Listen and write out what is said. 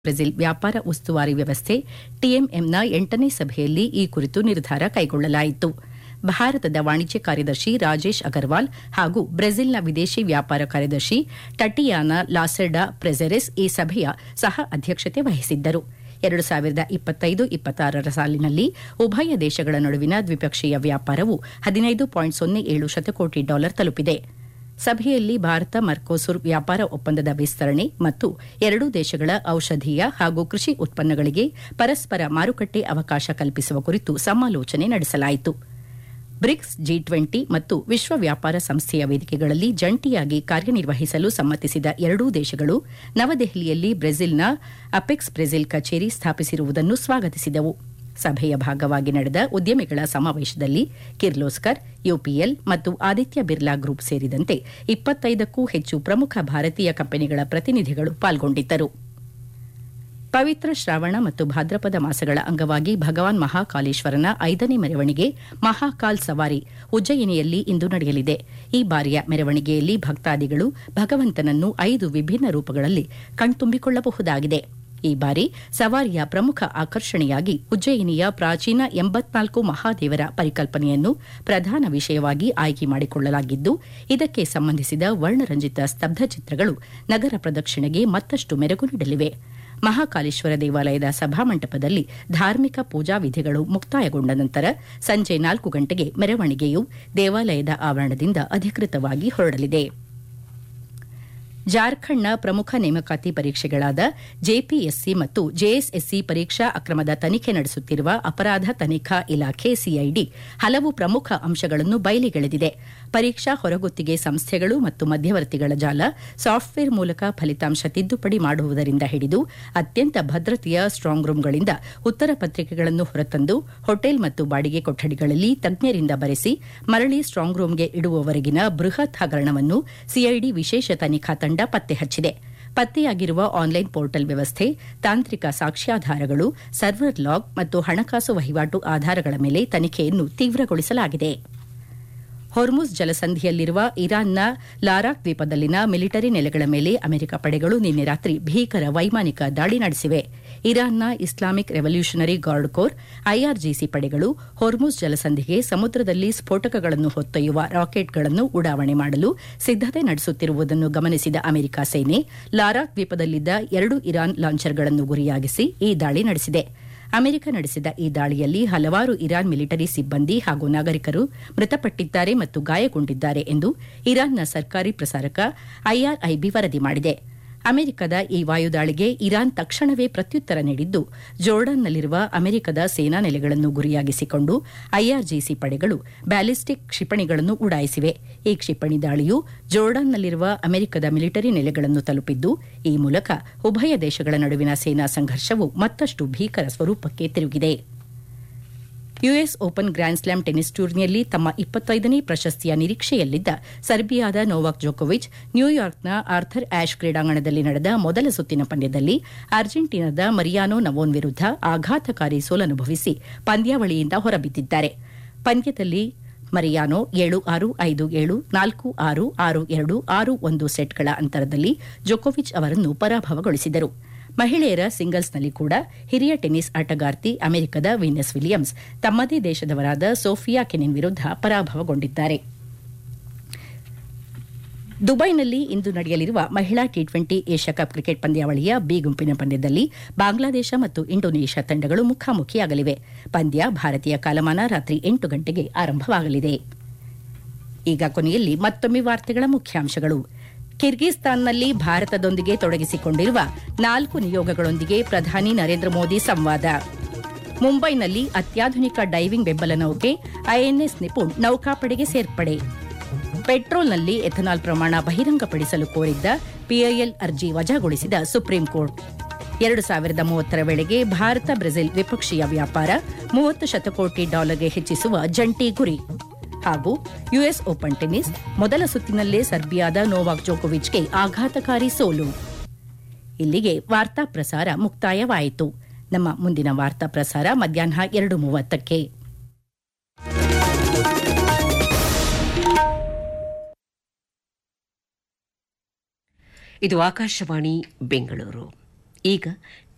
Brazil ವ್ಯಾಪಾರ ಉಸ್ತುವಾರಿ ವ್ಯವಸ್ಥೆ ಟಿಎಂಎಂನ ಎಂಟನೇ ಸಭೆಯಲ್ಲಿ ಈ ಕುರಿತು ನಿರ್ಧಾರ ಕೈಗೊಳ್ಳಲಾಯಿತು ಭಾರತದ ವಾಣಿಜ್ಯ ಕಾರ್ಯದರ್ಶಿ ರಾಜೇಶ್ ಅಗರ್ವಾಲ್ ಹಾಗೂ ಬ್ರೆಜಿಲ್ನ ವಿದೇಶಿ ವ್ಯಾಪಾರ ಕಾರ್ಯದರ್ಶಿ ಟಟಿಯಾನಾ ಲಾಸೆರ್ಡಾ ಪ್ರೆಜೆರೆಸ್ ಈ ಸಭೆಯ ಸಹ ಅಧ್ಯಕ್ಷತೆ ವಹಿಸಿದ್ದರು ಎರಡು ಸಾವಿರದ ಇಪ್ಪತ್ತೈದು ಇಪ್ಪತ್ತಾರರ ಸಾಲಿನಲ್ಲಿ ಉಭಯ ದೇಶಗಳ ನಡುವಿನ ದ್ವಿಪಕ್ಷೀಯ ವ್ಯಾಪಾರವು ಹದಿನೈದು ಪಾಯಿಂಟ್ ಸೊನ್ನೆ ಏಳು ಶತಕೋಟಿ ಡಾಲರ್ ತಲುಪಿದೆ ಸಭೆಯಲ್ಲಿ ಭಾರತ ಮರ್ಕೋಸುರ್ ವ್ಯಾಪಾರ ಒಪ್ಪಂದದ ವಿಸ್ತರಣೆ ಮತ್ತು ಎರಡೂ ದೇಶಗಳ ಔಷಧೀಯ ಹಾಗೂ ಕೃಷಿ ಉತ್ಪನ್ನಗಳಿಗೆ ಪರಸ್ಪರ ಮಾರುಕಟ್ಟೆ ಅವಕಾಶ ಕಲ್ಪಿಸುವ ಕುರಿತು ಸಮಾಲೋಚನೆ ನಡೆಸಲಾಯಿತು ಬ್ರಿಕ್ಸ್ ಜಿ ಟ್ವೆಂಟಿ ಮತ್ತು ವಿಶ್ವ ವ್ಯಾಪಾರ ಸಂಸ್ಥೆಯ ವೇದಿಕೆಗಳಲ್ಲಿ ಜಂಟಿಯಾಗಿ ಕಾರ್ಯನಿರ್ವಹಿಸಲು ಸಮ್ಮತಿಸಿದ ಎರಡೂ ದೇಶಗಳು ನವದೆಹಲಿಯಲ್ಲಿ ಬ್ರೆಜಿಲ್ನ ಅಪೆಕ್ಸ್ ಬ್ರೆಜಿಲ್ ಕಚೇರಿ ಸ್ಥಾಪಿಸಿರುವುದನ್ನು ಸ್ವಾಗತಿಸಿದವು ಸಭೆಯ ಭಾಗವಾಗಿ ನಡೆದ ಉದ್ಯಮಿಗಳ ಸಮಾವೇಶದಲ್ಲಿ ಕಿರ್ಲೋಸ್ಕರ್ ಯುಪಿಎಲ್ ಮತ್ತು ಆದಿತ್ಯ ಬಿರ್ಲಾ ಗ್ರೂಪ್ ಸೇರಿದಂತೆ ಇಪ್ಪತ್ತೈದಕ್ಕೂ ಹೆಚ್ಚು ಪ್ರಮುಖ ಭಾರತೀಯ ಕಂಪನಿಗಳ ಪ್ರತಿನಿಧಿಗಳು ಪಾಲ್ಗೊಂಡಿದ್ದರು ಪವಿತ್ರ ಶ್ರಾವಣ ಮತ್ತು ಭಾದ್ರಪದ ಮಾಸಗಳ ಅಂಗವಾಗಿ ಭಗವಾನ್ ಮಹಾಕಾಲೇಶ್ವರನ ಐದನೇ ಮೆರವಣಿಗೆ ಮಹಾಕಾಲ್ ಸವಾರಿ ಉಜ್ಜಯಿನಿಯಲ್ಲಿ ಇಂದು ನಡೆಯಲಿದೆ ಈ ಬಾರಿಯ ಮೆರವಣಿಗೆಯಲ್ಲಿ ಭಕ್ತಾದಿಗಳು ಭಗವಂತನನ್ನು ಐದು ವಿಭಿನ್ನ ರೂಪಗಳಲ್ಲಿ ಕಣ್ತುಂಬಿಕೊಳ್ಳಬಹುದಾಗಿದೆ ಈ ಬಾರಿ ಸವಾರಿಯ ಪ್ರಮುಖ ಆಕರ್ಷಣೆಯಾಗಿ ಉಜ್ಜಯಿನಿಯ ಪ್ರಾಚೀನ ಎಂಬತ್ನಾಲ್ಕು ಮಹಾದೇವರ ಪರಿಕಲ್ಪನೆಯನ್ನು ಪ್ರಧಾನ ವಿಷಯವಾಗಿ ಆಯ್ಕೆ ಮಾಡಿಕೊಳ್ಳಲಾಗಿದ್ದು ಇದಕ್ಕೆ ಸಂಬಂಧಿಸಿದ ವರ್ಣರಂಜಿತ ಸ್ತಬ್ಧ ಚಿತ್ರಗಳು ನಗರ ಪ್ರದಕ್ಷಿಣೆಗೆ ಮತ್ತಷ್ಟು ಮೆರುಗು ನೀಡಲಿವೆ ಮಹಾಕಾಲೇಶ್ವರ ದೇವಾಲಯದ ಸಭಾಮಂಟಪದಲ್ಲಿ ಧಾರ್ಮಿಕ ಪೂಜಾ ವಿಧಿಗಳು ಮುಕ್ತಾಯಗೊಂಡ ನಂತರ ಸಂಜೆ ನಾಲ್ಕು ಗಂಟೆಗೆ ಮೆರವಣಿಗೆಯು ದೇವಾಲಯದ ಆವರಣದಿಂದ ಅಧಿಕೃತವಾಗಿ ಹೊರಡಲಿದೆ ಜಾರ್ಖಂಡ್ನ ಪ್ರಮುಖ ನೇಮಕಾತಿ ಪರೀಕ್ಷೆಗಳಾದ ಜೆಪಿಎಸ್ಸಿ ಮತ್ತು ಜೆಎಸ್ಎಸ್ಸಿ ಪರೀಕ್ಷಾ ಅಕ್ರಮದ ತನಿಖೆ ನಡೆಸುತ್ತಿರುವ ಅಪರಾಧ ತನಿಖಾ ಇಲಾಖೆ ಸಿಐಡಿ ಹಲವು ಪ್ರಮುಖ ಅಂಶಗಳನ್ನು ಬಯಲಿಗೆಳೆದಿದೆ ಪರೀಕ್ಷಾ ಹೊರಗುತ್ತಿಗೆ ಸಂಸ್ಥೆಗಳು ಮತ್ತು ಮಧ್ಯವರ್ತಿಗಳ ಜಾಲ ಸಾಫ್ಟ್ವೇರ್ ಮೂಲಕ ಫಲಿತಾಂಶ ತಿದ್ದುಪಡಿ ಮಾಡುವುದರಿಂದ ಹಿಡಿದು ಅತ್ಯಂತ ಭದ್ರತೆಯ ಸ್ಟ್ರಾಂಗ್ ರೂಂಗಳಿಂದ ಉತ್ತರ ಪತ್ರಿಕೆಗಳನ್ನು ಹೊರತಂದು ಹೋಟೆಲ್ ಮತ್ತು ಬಾಡಿಗೆ ಕೊಠಡಿಗಳಲ್ಲಿ ತಜ್ಞರಿಂದ ಬರೆಸಿ ಮರಳಿ ಸ್ಟ್ರಾಂಗ್ ರೂಂಗೆ ಇಡುವವರೆಗಿನ ಬೃಹತ್ ಹಗರಣವನ್ನು ಸಿಐಡಿ ವಿಶೇಷ ತನಿಖಾ ತಂಡ ಪತ್ತೆ ಹಚ್ಚಿದೆ ಪತ್ತೆಯಾಗಿರುವ ಆನ್ಲೈನ್ ಪೋರ್ಟಲ್ ವ್ಯವಸ್ಥೆ ತಾಂತ್ರಿಕ ಸಾಕ್ಷ್ಯಾಧಾರಗಳು ಸರ್ವರ್ ಲಾಗ್ ಮತ್ತು ಹಣಕಾಸು ವಹಿವಾಟು ಆಧಾರಗಳ ಮೇಲೆ ತನಿಖೆಯನ್ನು ತೀವ್ರಗೊಳಿಸಲಾಗಿದೆ ಹೊರ್ಮುಜ್ ಜಲಸಂಧಿಯಲ್ಲಿರುವ ಇರಾನ್ನ ಲಾರಾಕ್ ದ್ವೀಪದಲ್ಲಿನ ಮಿಲಿಟರಿ ನೆಲೆಗಳ ಮೇಲೆ ಅಮೆರಿಕ ಪಡೆಗಳು ನಿನ್ನೆ ರಾತ್ರಿ ಭೀಕರ ವೈಮಾನಿಕ ದಾಳಿ ನಡೆಸಿವೆ ಇರಾನ್ನ Islamic revolutionary guard corps IRGC ಪಡೆಗಳು ಹೊರ್ಮುಜ್ ಜಲಸಂಧಿಗೆ ಸಮುದ್ರದಲ್ಲಿ ಸ್ಫೋಟಕಗಳನ್ನು ಹೊತ್ತೊಯ್ಯುವ ರಾಕೆಟ್ಗಳನ್ನು ಉಡಾವಣೆ ಮಾಡಲು ಸಿದ್ದತೆ ನಡೆಸುತ್ತಿರುವುದನ್ನು ಗಮನಿಸಿದ ಅಮೆರಿಕ ಸೇನೆ ಲಾರಾಕ್ ದ್ವೀಪದಲ್ಲಿದ್ದ ಎರಡು ಇರಾನ್ ಲಾಂಚರ್ಗಳನ್ನು ಗುರಿಯಾಗಿಸಿ ಈ ದಾಳಿ ನಡೆಸಿದೆ ಅಮೆರಿಕ ನಡೆಸಿದ ಈ ದಾಳಿಯಲ್ಲಿ ಹಲವಾರು ಇರಾನ್ ಮಿಲಿಟರಿ ಸಿಬ್ಬಂದಿ ಹಾಗೂ ನಾಗರಿಕರು ಮೃತಪಟ್ಟಿದ್ದಾರೆ ಮತ್ತು ಗಾಯಗೊಂಡಿದ್ದಾರೆ ಎಂದು ಇರಾನ್ನ ಸರ್ಕಾರಿ ಪ್ರಸಾರಕ ಐಆರ್ಐಬಿ ವರದಿ ಮಾಡಿದೆ ಅಮೆರಿಕದ ಈ ವಾಯುದಾಳಿಗೆ ಇರಾನ್ ತಕ್ಷಣವೇ ಪ್ರತ್ಯುತ್ತರ ನೀಡಿದ್ದು ಜೋರ್ಡನ್ನಲ್ಲಿರುವ ಅಮೆರಿಕದ ಸೇನಾ ನೆಲೆಗಳನ್ನು ಗುರಿಯಾಗಿಸಿಕೊಂಡು ಐಆರ್ಜಿಸಿ ಪಡೆಗಳು ಬ್ಯಾಲಿಸ್ಟಿಕ್ ಕ್ಷಿಪಣಿಗಳನ್ನು ಉಡಾಯಿಸಿವೆ ಈ ಕ್ಷಿಪಣಿ ದಾಳಿಯು ಜೋರ್ಡನ್ನಲ್ಲಿರುವ ಅಮೆರಿಕದ ಮಿಲಿಟರಿ ನೆಲೆಗಳನ್ನು ತಲುಪಿದ್ದು ಈ ಮೂಲಕ ಉಭಯ ದೇಶಗಳ ನಡುವಿನ ಸೇನಾ ಸಂಘರ್ಷವು ಮತ್ತಷ್ಟು ಭೀಕರ ಸ್ವರೂಪಕ್ಕೆ ತಿರುಗಿದೆ US open grand slam tennis ಟೂರ್ನಿಯಲ್ಲಿ ತಮ್ಮ ಇಪ್ಪತ್ತೈದನೇ ಪ್ರಶಸ್ತಿಯ ನಿರೀಕ್ಷೆಯಲ್ಲಿದ್ದ ಸರ್ಬಿಯಾದ ನೋವಾಕ್ ಜೋಕೋವಿಚ್ ನ್ಯೂಯಾರ್ಕ್ನ ಆರ್ಥರ್ ಆಶ್ ಕ್ರೀಡಾಂಗಣದಲ್ಲಿ ನಡೆದ ಮೊದಲ ಸುತ್ತಿನ ಪಂದ್ಯದಲ್ಲಿ ಅರ್ಜೆಂಟೀನಾದ ಮರಿಯಾನೋ ನವೋನ್ ವಿರುದ್ಧ ಆಘಾತಕಾರಿ ಸೋಲನುಭವಿಸಿ ಪಂದ್ಯಾವಳಿಯಿಂದ ಹೊರಬಿದ್ದಿದ್ದಾರೆ ಪಂದ್ಯದಲ್ಲಿ ಮರಿಯಾನೋ ಏಳು ಆರು ಐದು ಏಳು ನಾಲ್ಕು ಆರು ಆರು ಎರಡು ಆರು ಒಂದು ಸೆಟ್ಗಳ ಅಂತರದಲ್ಲಿ ಜೊಕೋವಿಚ್ ಅವರನ್ನು ಪರಾಭವಗೊಳಿಸಿದರು ಮಹಿಳೆಯರ ಸಿಂಗಲ್ಸ್ನಲ್ಲಿ ಕೂಡ ಹಿರಿಯ ಟೆನ್ನಿಸ್ ಆಟಗಾರ್ತಿ ಅಮೆರಿಕದ ವೀನಸ್ ವಿಲಿಯಮ್ಸ್ ತಮ್ಮದೇ ದೇಶದವರಾದ ಸೋಫಿಯಾ ಕೆನಿನ್ ವಿರುದ್ಧ ಪರಾಭವಗೊಂಡಿದ್ದಾರೆ ದುಬೈನಲ್ಲಿ ಇಂದು ನಡೆಯಲಿರುವ ಮಹಿಳಾ T twenty Asia cup cricket ಪಂದ್ಯಾವಳಿಯ ಬಿ ಗುಂಪಿನ ಪಂದ್ಯದಲ್ಲಿ ಬಾಂಗ್ಲಾದೇಶ ಮತ್ತು ಇಂಡೋನೇಷ್ಯಾ ತಂಡಗಳು ಮುಖಾಮುಖಿಯಾಗಲಿವೆ ಪಂದ್ಯ ಭಾರತೀಯ ಕಾಲಮಾನ ರಾತ್ರಿ ಎಂಟು ಗಂಟೆಗೆ ಆರಂಭವಾಗಲಿದೆ ಈಗ ಕೊನೆಯಲ್ಲಿ ಮತ್ತೊಮ್ಮೆ ವಾರ್ತೆಗಳ ಮುಖ್ಯಾಂಶಗಳು ಕಿರ್ಗಿಸ್ತಾನ್ನಲ್ಲಿ ಭಾರತದೊಂದಿಗೆ ತೊಡಗಿಸಿಕೊಂಡಿರುವ ನಾಲ್ಕು ನಿಯೋಗಗಳೊಂದಿಗೆ ಪ್ರಧಾನಿ ನರೇಂದ್ರ ಮೋದಿ ಸಂವಾದ ಮುಂಬೈನಲ್ಲಿ ಅತ್ಯಾಧುನಿಕ ಡೈವಿಂಗ್ ಬೆಂಬಲ ನೌಕೆ ಐಎನ್ಎಸ್ ನಿಪುಣ್ ನೌಕಾಪಡೆಗೆ ಸೇರ್ಪಡೆ ಪೆಟ್ರೋಲ್ನಲ್ಲಿ ಎಥನಾಲ್ ಪ್ರಮಾಣ ಬಹಿರಂಗಪಡಿಸಲು ಕೋರಿದ್ದ ಪಿಐಎಲ್ ಅರ್ಜಿ ವಜಾಗೊಳಿಸಿದ ಸುಪ್ರೀಂ ಕೋರ್ಟ್ ಎರಡು ಸಾವಿರದ ಮೂವತ್ತರ ವೇಳೆಗೆ ಭಾರತ ಬ್ರೆಜಿಲ್ ದ್ವಿಪಕ್ಷೀಯ ವ್ಯಾಪಾರ ಮೂವತ್ತು ಶತಕೋಟಿ ಡಾಲರ್ಗೆ ಹೆಚ್ಚಿಸುವ ಜಂಟಿ ಗುರಿ ಹಾಗೂ ಯುಎಸ್ ಓಪನ್ ಟೆನ್ನಿಸ್ ಮೊದಲ ಸುತ್ತಿನಲ್ಲೇ ಸರ್ಬಿಯಾದ ನೋವಾಕ್ ಜೋಕೋವಿಚ್ಗೆ ಆಘಾತಕಾರಿ ಸೋಲು ಇಲ್ಲಿಗೆ ವಾರ್ತಾ ಪ್ರಸಾರ ಮುಕ್ತಾಯವಾಯಿತು ನಮ್ಮ ಮುಂದಿನ ವಾರ್ತಾ ಪ್ರಸಾರ ಮಧ್ಯಾಹ್ನ ಎರಡು ಮೂವತ್ತಕ್ಕೆ ಇದು ಆಕಾಶವಾಣಿ ಬೆಂಗಳೂರು ಈಗ